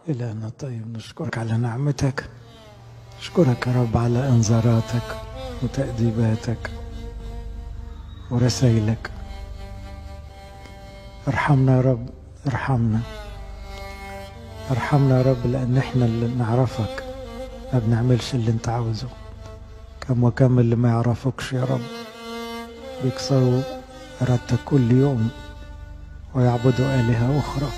إلهنا طيب نشكرك على نعمتك نشكرك يا رب على إنذاراتك وتأديباتك ورسائلك ارحمنا يا رب ارحمنا ارحمنا يا رب لأن احنا اللي نعرفك ما بنعملش اللي انت عاوزه كم وكم اللي ما يعرفكش يا رب بيكسروا إرادتك كل يوم ويعبدوا آلهة أخرى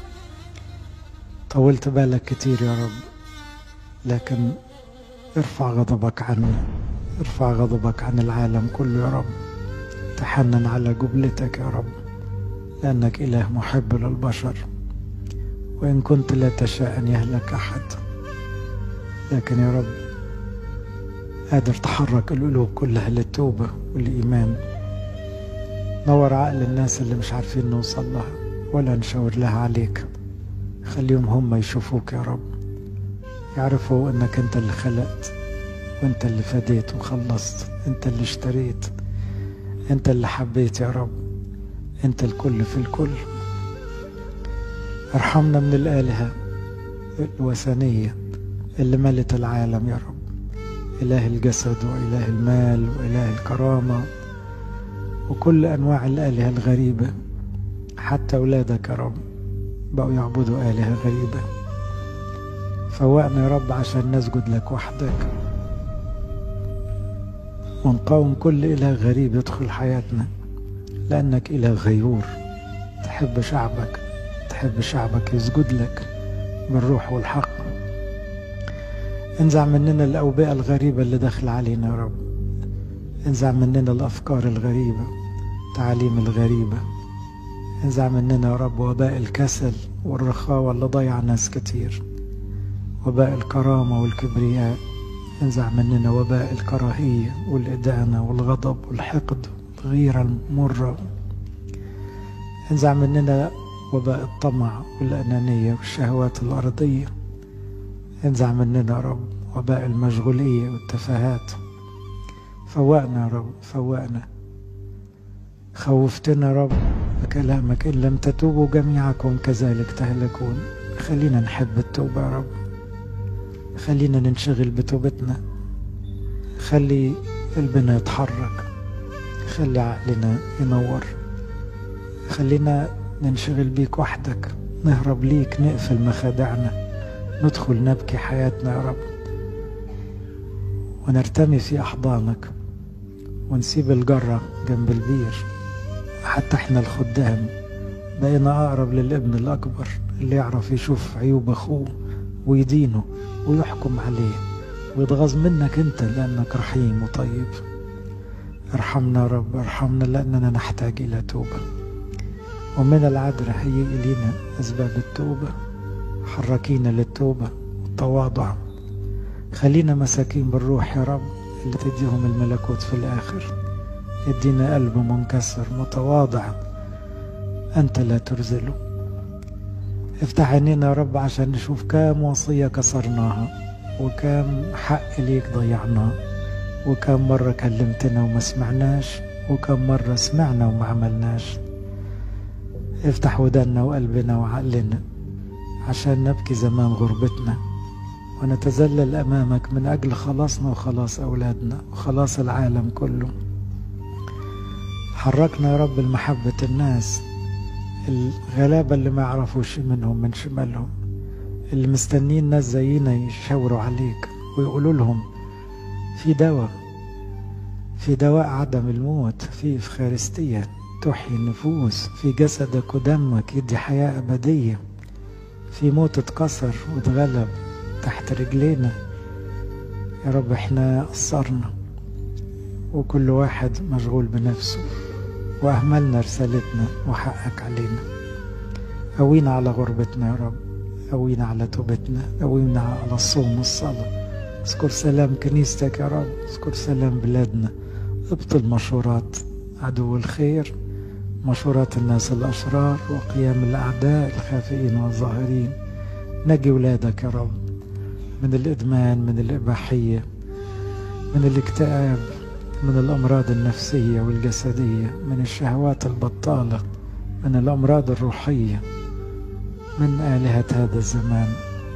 طولت بالك كتير يا رب لكن ارفع غضبك عنا ارفع غضبك عن العالم كله يا رب تحنن على جبلتك يا رب لأنك إله محب للبشر وإن كنت لا تشاء أن يهلك أحد لكن يا رب قادر تحرك القلوب كلها للتوبة والإيمان نور عقل الناس اللي مش عارفين نوصل لها ولا نشاور لها عليك خليهم هم يشوفوك يا رب يعرفوا انك انت اللي خلقت وانت اللي فديت وخلصت انت اللي اشتريت انت اللي حبيت يا رب انت الكل في الكل ارحمنا من الآلهة الوثنية اللي ملت العالم يا رب إله الجسد وإله المال وإله الكرامة وكل أنواع الآلهة الغريبة حتى أولادك يا رب بقوا يعبدوا آلهة غريبة فوقنا يا رب عشان نسجد لك وحدك ونقاوم كل إله غريب يدخل حياتنا لأنك إله غيور تحب شعبك تحب شعبك يسجد لك بالروح والحق انزع مننا الأوبئة الغريبة اللي داخل علينا يا رب انزع مننا الأفكار الغريبة التعاليم الغريبة انزع مننا يا رب وباء الكسل والرخاوة اللي ضيع ناس كتير وباء الكرامة والكبرياء انزع مننا وباء الكراهية والإدانة والغضب والحقد والغيرة المرة انزع مننا وباء الطمع والأنانية والشهوات الأرضية انزع مننا يا رب وباء المشغولية والتفاهات فوقنا يا رب فوقنا خوفتنا يا رب بكلامك إن لم تتوبوا جميعكم كذلك تهلكون خلينا نحب التوبة يا رب خلينا ننشغل بتوبتنا خلي قلبنا يتحرك خلي عقلنا ينور خلينا ننشغل بيك وحدك نهرب ليك نقفل مخادعنا ندخل نبكي حياتنا يا رب ونرتمي في أحضانك ونسيب الجرة جنب البير حتى احنا الخدام بقينا أقرب للابن الأكبر اللي يعرف يشوف عيوب أخوه ويدينه ويحكم عليه ويتغاظ منك انت لأنك رحيم وطيب ارحمنا يا رب ارحمنا لأننا نحتاج إلى توبة ومن العذراء هي إلينا أسباب التوبة حركينا للتوبة والتواضع خلينا مساكين بالروح يا رب اللي تديهم الملكوت في الآخر ادينا قلب منكسر متواضع أنت لا ترزله افتح عينينا يا رب عشان نشوف كام وصية كسرناها وكام حق ليك ضيعناه وكم مرة كلمتنا وما سمعناش وكم مرة سمعنا وما عملناش افتح ودنا وقلبنا وعقلنا عشان نبكي زمان غربتنا ونتذلل أمامك من أجل خلاصنا وخلاص أولادنا وخلاص العالم كله حركنا يا رب لمحبة الناس الغلابة اللي ما يعرفوش منهم من شمالهم اللي مستنين ناس زينا يشاوروا عليك ويقولوا لهم في دواء في دواء عدم الموت في إفخارستية تحيي النفوس في جسدك ودمك يدي حياة أبدية في موت اتكسر واتغلب تحت رجلينا يا رب احنا قصرنا وكل واحد مشغول بنفسه وأهملنا رسالتنا وحقك علينا قوينا على غربتنا يا رب قوينا على توبتنا قوينا على الصوم والصلاة اذكر سلام كنيستك يا رب اذكر سلام بلادنا ابطل مشورات عدو الخير مشورات الناس الأشرار وقيام الأعداء الخافئين والظاهرين نجي ولادك يا رب من الإدمان من الإباحية من الاكتئاب من الأمراض النفسية والجسدية من الشهوات البطالة من الأمراض الروحية من آلهة هذا الزمان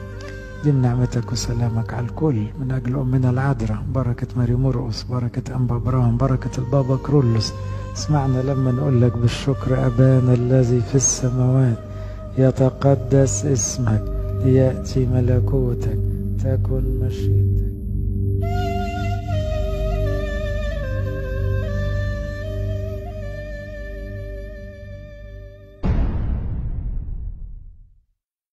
دين نعمتك وسلامك على الكل من أجل أمنا العذراء بركة ماري مرقس بركة أنبا برام بركة البابا كرولوس اسمعنا لما نقول لك بالشكر أبانا الذي في السماوات يتقدس اسمك ليأتي ملكوتك تكن مشيئتك